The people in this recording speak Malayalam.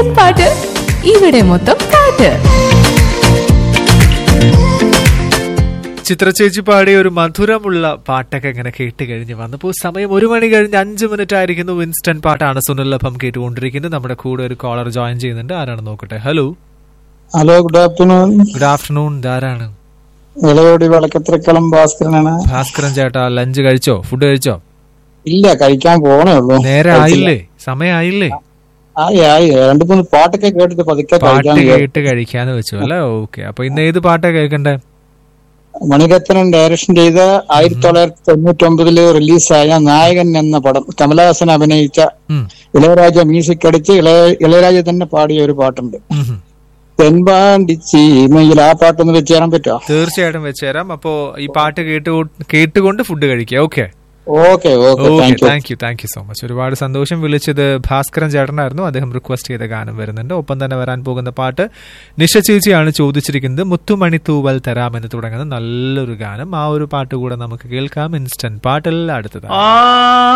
ഇൻസ്റ്റന്റ് പാട്ട് ഇവിടെ മൊത്തം പാട്ട് ചിത്രചേച്ചി പാടിയ ഒരു മധുരമുള്ള പാട്ടൊക്കെ ഇങ്ങനെ കേട്ട് കഴിഞ്ഞ് വന്നപ്പോൾ സമയം ഒരു മണി കഴിഞ്ഞ് അഞ്ച് മിനിറ്റ് ആയിരിക്കുന്നു ഇൻസ്റ്റന്റ് പാട്ടാണ് സുനിലഭം കേട്ടുകൊണ്ടിരിക്കുന്നത് നമ്മുടെ കൂടെ ഒരു കോളർ ജോയിൻ ചെയ്യുന്നുണ്ട് ആരാണ് നോക്കട്ടെ hello hello good afternoon good afternoon ഇതാരാണ് വിളയോടി വളക്കത്തിരക്കളം ഭാസ്കരനാണ് ഭാസ്കരൻ ചേട്ടാ ലഞ്ച് കഴിച്ചോ ഫുഡ് കഴിച്ചോ ഇല്ല കഴിക്കാൻ പോണേ ഉള്ളൂ നേരെ ആയില്ലേ സമയമായില്ലേ ആയി ആയി രണ്ടു മൂന്ന് പാട്ടൊക്കെ കേട്ടിട്ട് പതുക്കെ പാട്ട് കഴിക്കാൻ വിചാരിച്ചു. കേട്ട് കഴിക്കാന്ന് വെച്ചു അല്ലേ ഓക്കെ അപ്പൊ ഇന്ന് ഏത് പാട്ടാ കേൾക്കണ്ടേ മണിരത്നം ഡയറക്ഷൻ ചെയ്ത ആയിരത്തി തൊള്ളായിരത്തി തൊണ്ണൂറ്റി ഒമ്പതില് റിലീസായ നായകൻ എന്ന പടം കമലഹാസൻ അഭിനയിച്ച ഉം, ഇളയരാജ മ്യൂസിക് അടിച്ച് ഇളയ ഇളയരാജ തന്നെ പാടിയ ഒരു പാട്ടുണ്ട് ഉം, ഉം. തെൻപാണ്ടി ചീമയിൽ ആ പാട്ടൊന്ന് വെച്ച് തരാൻ പറ്റുമോ തീർച്ചയായിട്ടും വെച്ചുതരാം അപ്പോ ഈ പാട്ട് കേട്ട് കേട്ടുകൊണ്ട് ഫുഡ് കഴിക്കുക okay okay okay okay thank you thank you thank you so much ഒരുപാട് സന്തോഷം വിളിച്ചത് ഭാസ്കരൻ ചേട്ടനായിരുന്നു അദ്ദേഹം റിക്വസ്റ്റ് ചെയ്ത ഗാനം വരുന്നുണ്ട് ഒപ്പം തന്നെ വരാൻ പോകുന്ന പാട്ട് നിഷ ചേച്ചിയാണ് ചോദിച്ചിരിക്കുന്നത് മുത്തുമണി തൂവൽ തരാം എന്ന് തുടങ്ങുന്ന നല്ലൊരു ഗാനം ആ ഒരു പാട്ട് കൂടെ നമുക്ക് കേൾക്കാം ഇൻസ്റ്റന്റ് പാട്ടിൽ അടുത്തതാണ്